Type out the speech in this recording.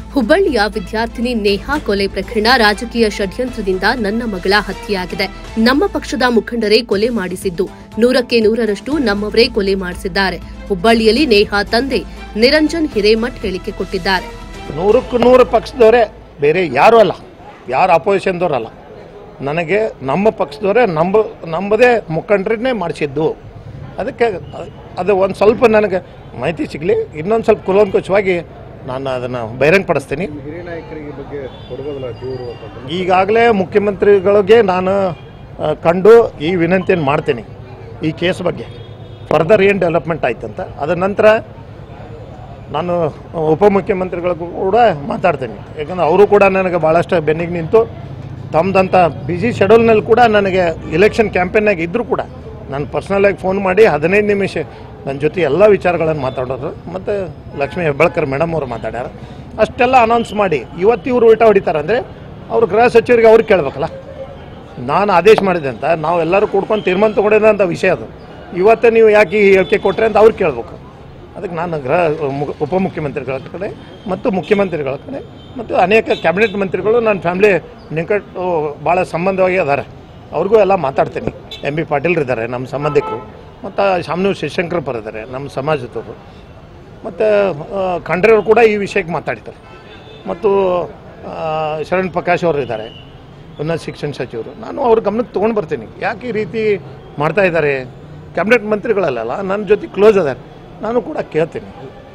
ಹುಬ್ಬಳ್ಳಿಯ ವಿದ್ಯಾರ್ಥಿನಿ ನೇಹಾ ಕೊಲೆ ಪ್ರಕರಣ ರಾಜಕೀಯ ಷಡ್ಯಂತ್ರದಿಂದ ನನ್ನ ಮಗಳ ಹತ್ಯೆಯಾಗಿದೆ ನಮ್ಮ ಪಕ್ಷದ ಮುಖಂಡರೇ ಕೊಲೆ ಮಾಡಿಸಿದ್ದು ನೂರಕ್ಕೆ ನೂರರಷ್ಟು ನಮ್ಮವರೇ ಕೊಲೆ ಮಾಡಿಸಿದ್ದಾರೆ ಹುಬ್ಬಳ್ಳಿಯಲ್ಲಿ ನೇಹಾ ತಂದೆ ನಿರಂಜನ್ ಹಿರೇಮಠ್ ಹೇಳಿಕೆ ಕೊಟ್ಟಿದ್ದಾರೆ ನೂರಕ್ಕೂ ನೂರು ಪಕ್ಷದವರೇ ಬೇರೆ ಯಾರೂ ಅಲ್ಲ ಯಾರು ಅಪೋಸಿಷನ್ದವ್ರಲ್ಲ ನನಗೆ ನಮ್ಮ ಪಕ್ಷದವರೇ ನಂಬ ನಂಬದೇ ಮುಖಂಡರನ್ನೇ ಮಾಡಿಸಿದ್ದು ಅದಕ್ಕೆ ಅ- ಅದು ಒಂದು ಸ್ವಲ್ಪ ನನಗೆ ಮಾಹಿತಿ ಸಿಗಲಿ ಇನ್ನೊಂದು ಸ್ವಲ್ಪ ಕುಲಂಕುಷವಾಗಿ ನಾನು ಅದನ್ನು ಬಹಿರಂಗಪಡಿಸ್ತೀನಿ ಹಿರಿಯ ನಾಯಕರಿಗೆ ಬಗ್ಗೆ ಕೊಡ್ಬೋದಲ್ಲ ದೂರು ಅಂತ ಈಗಾಗಲೇ ಮುಖ್ಯಮಂತ್ರಿಗಳಿಗೆ ನಾನು ಆ, ಕಂಡು ಈ ವಿನಂತಿಯನ್ನು ಮಾಡ್ತೀನಿ ಈ ಕೇಸ್ ಬಗ್ಗೆ ಫರ್ದರ್ ಏನು ಡೆವಲಪ್ಮೆಂಟ್ ಆಯ್ತಂತ ಅದರ ನಂತರ ನಾನು ಉಪಮುಖ್ಯಮಂತ್ರಿಗಳಿಗೂ ಕೂಡ ಮಾತಾಡ್ತೀನಿ ಯಾಕಂದ್ರೆ ಅವರು ಕೂಡ ನನಗೆ ಭಾಳಷ್ಟು ಬೆನ್ನಿಗೆ ನಿಂತು ತಮ್ಮದಂಥ ಬ್ಯುಸಿ ಶೆಡ್ಯೂಲ್ನಲ್ಲಿ ಕೂಡ ನನಗೆ ಇಲೆಕ್ಷನ್ ಕ್ಯಾಂಪೇನ್ನಾಗ ಇದ್ದರೂ ಕೂಡ ನಾನು ಪರ್ಸ್ನಲಾಗಿ ಫೋನ್ ಮಾಡಿ ಹದಿನೈದು ನಿಮಿಷ ನನ್ನ ಜೊತೆ ಎಲ್ಲ ವಿಚಾರಗಳನ್ನು ಮಾತಾಡೋರು ಮತ್ತು ಲಕ್ಷ್ಮೀ ಹೆಬ್ಬಳ್ಕರ್ ಮೇಡಮ್ ಅವರು ಮಾತಾಡ್ಯಾರ ಅಷ್ಟೆಲ್ಲ ಅನೌನ್ಸ್ ಮಾಡಿ ಇವತ್ತು ಇವರು ಉಲ್ಟಾ ಹೊಡಿತಾರೆ ಅಂದರೆ ಅವ್ರು ಗೃಹ ಸಚಿವರಿಗೆ ಅವ್ರು ಕೇಳಬೇಕಲ್ಲ ನಾನು ಆದೇಶ ಮಾಡಿದೆ ಅಂತ ನಾವು ಎಲ್ಲರೂ ಕೂಡ್ಕೊಂಡು ತೀರ್ಮಾನ ತೊಗೊಂಡಿದ್ದಂಥ ವಿಷಯ ಅದು ಇವತ್ತೇ ನೀವು ಯಾಕೆ ಈ ಹೇಳಿಕೆ ಕೊಟ್ಟರೆ ಅಂತ ಅವ್ರು ಕೇಳಬೇಕು ಅದಕ್ಕೆ ನಾನು ಗೃಹ ಮು- ಉಪಮುಖ್ಯಮಂತ್ರಿಗಳ ಕಡೆ ಮತ್ತು ಮುಖ್ಯಮಂತ್ರಿಗಳ ಕಡೆ ಮತ್ತು ಅನೇಕ ಕ್ಯಾಬಿನೆಟ್ ಮಂತ್ರಿಗಳು ನನ್ನ ಫ್ಯಾಮಿಲಿ ನಿಕಟ ಭಾಳ ಸಂಬಂಧವಾಗಿ ಅದಾರೆ ಅವ್ರಿಗೂ ಎಲ್ಲ ಮಾತಾಡ್ತೀನಿ ಎಂ ಬಿ ಪಾಟೀಲ್ರು ಇದ್ದಾರೆ ನಮ್ಮ ಸಂಬಂಧಿಕರು ಮತ್ತು ಶಾಮನೂರು ಶಿವಶಂಕರಪ್ಪರು ಇದ್ದಾರೆ ನಮ್ಮ ಸಮಾಜದವರು ಮತ್ತು ಖಂಡ್ರೆಯವರು ಕೂಡ ಈ ವಿಷಯಕ್ಕೆ ಮಾತಾಡ್ತಾರೆ ಮತ್ತು ಆ, ಶರಣ್ ಪ್ರಕಾಶ್ ಅವರು ಇದ್ದಾರೆ ಉನ್ನತ ಶಿಕ್ಷಣ ಸಚಿವರು ನಾನು ಅವ್ರ ಗಮನಕ್ಕೆ ತೊಗೊಂಡು ಬರ್ತೀನಿ ಯಾಕೆ ಈ ರೀತಿ ಮಾಡ್ತಾ ಇದ್ದಾರೆ ಕ್ಯಾಬಿನೆಟ್ ಮಂತ್ರಿಗಳಲ್ಲ ನನ್ನ ಜೊತೆ ಕ್ಲೋಸ್ ಅದಾರೆ ನಾನು ಕೂಡ ಕೇಳ್ತೀನಿ